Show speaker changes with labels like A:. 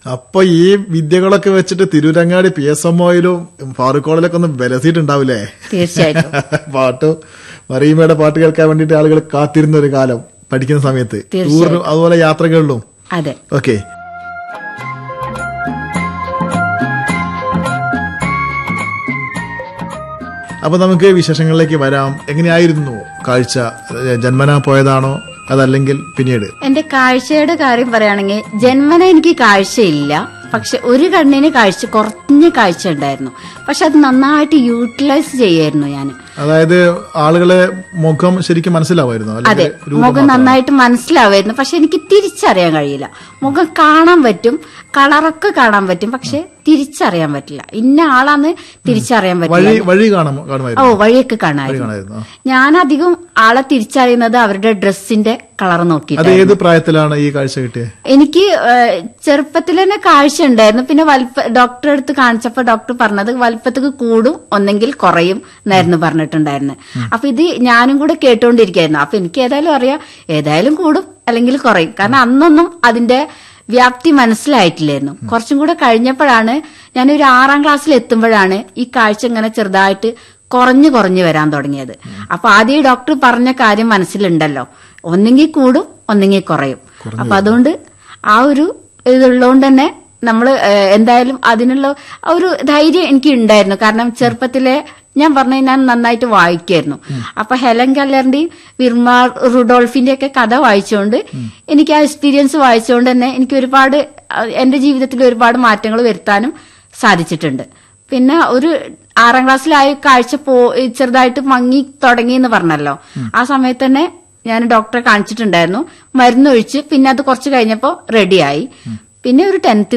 A: അപ്പൊ ഈ വിദ്യകളൊക്കെ വെച്ചിട്ട് തിരൂരങ്ങാടി പി എസ് എം ഒയിലും ഫാറൂഖ് കോളേജിലൊക്കെ ഒന്ന് വിലസിയിട്ടുണ്ടാവില്ലേ
B: തീർച്ചയായിട്ടും
A: പാട്ട് മറിയമ്മയുടെ പാട്ട് കേൾക്കാൻ വേണ്ടിയിട്ട് ആളുകൾ കാത്തിരുന്ന ഒരു കാലം പഠിക്കുന്ന സമയത്ത്
B: തീർച്ചയായും.
A: ടൂറിനും അതുപോലെ യാത്രകളിലും
B: അതെ
A: ഓക്കെ അപ്പൊ നമുക്ക് വിശേഷങ്ങളിലേക്ക് വരാം എങ്ങനെയായിരുന്നു കാഴ്ച ഏ, ജന്മനാ പോയതാണോ അതല്ലെങ്കിൽ പിന്നീട്
B: എന്റെ കാഴ്ചയുടെ കാര്യം പറയുകയാണെങ്കിൽ ജന്മന എനിക്ക് കാഴ്ചയില്ല പക്ഷെ ഒരു കണ്ണിന് കാഴ്ച കുറഞ്ഞ കാഴ്ച ഉണ്ടായിരുന്നു പക്ഷെ അത് നന്നായിട്ട് യൂട്ടിലൈസ് ചെയ്യായിരുന്നു ഞാൻ
A: അതായത് ആളുകളെ മുഖം ശരിക്കും മനസ്സിലാവായിരുന്നു
B: അതെ
A: അല്ലെങ്കിൽ രൂപം
B: മുഖം നന്നായിട്ട് മനസ്സിലാവായിരുന്നു പക്ഷെ എനിക്ക് തിരിച്ചറിയാൻ കഴിയില്ല മുഖം കാണാൻ പറ്റും കളറൊക്കെ കാണാൻ പറ്റും പക്ഷെ തിരിച്ചറിയാൻ പറ്റില്ല ഇന്ന ആളാന്ന് തിരിച്ചറിയാൻ പറ്റില്ല
A: വഴി വഴി കാണാം
B: ഓ
A: കാണുമായിരുന്നു
B: വഴിയൊക്കെ കാണാമായിരുന്നു
A: കാണായിരുന്നു ആ.
B: ഞാൻ അധികം ആളെ തിരിച്ചറിയുന്നത് അവരുടെ ഡ്രസ്സിന്റെ കളർ
A: അത്
B: നോക്കിയിട്ട്
A: ഏത് പ്രായത്തിലാണ് ഈ കാഴ്ച കിട്ടിയത്
B: എനിക്ക് ഏഹ്, ചെറുപ്പത്തിൽ തന്നെ കാഴ്ച ഉണ്ടായിരുന്നു പിന്നെ വലിപ്പ ഡോക്ടറെ അടുത്ത് കാണിച്ചപ്പോ ഡോക്ടർ പറഞ്ഞത് വലിപ്പത്തേക്ക് കൂടും ഒന്നെങ്കിൽ കുറയും എന്നായിരുന്നു പറഞ്ഞിട്ടുണ്ടായിരുന്നത് അപ്പൊ ഇത് ഞാനും കൂടെ കേട്ടോണ്ടിരിക്കായിരുന്നു അപ്പൊ എനിക്ക് ഏതായാലും അറിയാം ഏതായാലും കൂടും അല്ലെങ്കിൽ കുറയും കാരണം അന്നൊന്നും അതിന്റെ വ്യാപ്തി മനസ്സിലായിട്ടില്ലായിരുന്നു കുറച്ചും കൂടെ കഴിഞ്ഞപ്പോഴാണ് ഞാൻ ഒരു ആറാം ക്ലാസ്സിൽ എത്തുമ്പോഴാണ് ഈ കാഴ്ച ഇങ്ങനെ ചെറുതായിട്ട് കുറഞ്ഞു കുറഞ്ഞു വരാൻ തുടങ്ങിയത് അപ്പൊ ആദ്യം ഈ ഡോക്ടർ പറഞ്ഞ കാര്യം മനസ്സിലുണ്ടല്ലോ ഒന്നെങ്കിൽ കൂടും ഒന്നെങ്കിൽ കുറയും അപ്പൊ അതുകൊണ്ട് ആ ഒരു ഇതുള്ളതുകൊണ്ട് തന്നെ നമ്മൾ എന്തായാലും അതിനുള്ള ആ ഒരു ധൈര്യം എനിക്ക് ഉണ്ടായിരുന്നു കാരണം ചെറുപ്പത്തിലെ ഞാൻ പറഞ്ഞ ഞാൻ നന്നായിട്ട് വായിക്കായിരുന്നു അപ്പൊ ഹെലൻ കല്ലറിന്റെയും വിർമ റുഡോൾഫിന്റെ ഒക്കെ കഥ വായിച്ചുകൊണ്ട് എനിക്ക് ആ എക്സ്പീരിയൻസ് വായിച്ചുകൊണ്ട് തന്നെ എനിക്ക് ഒരുപാട് അഹ് എന്റെ ജീവിതത്തിൽ ഒരുപാട് മാറ്റങ്ങൾ വരുത്താനും സാധിച്ചിട്ടുണ്ട് പിന്നെ ഒരു ആറാം ക്ലാസ്സിലായ കാഴ്ച പോ ചെറുതായിട്ട് മങ്ങി തുടങ്ങി എന്ന് പറഞ്ഞല്ലോ ആ സമയത്ത് തന്നെ ഞാൻ ഡോക്ടറെ കാണിച്ചിട്ടുണ്ടായിരുന്നു മരുന്നൊഴിച്ച് പിന്നെ അത് കുറച്ച് കഴിഞ്ഞപ്പോൾ റെഡിയായി പിന്നെ ഒരു ടെൻത്ത്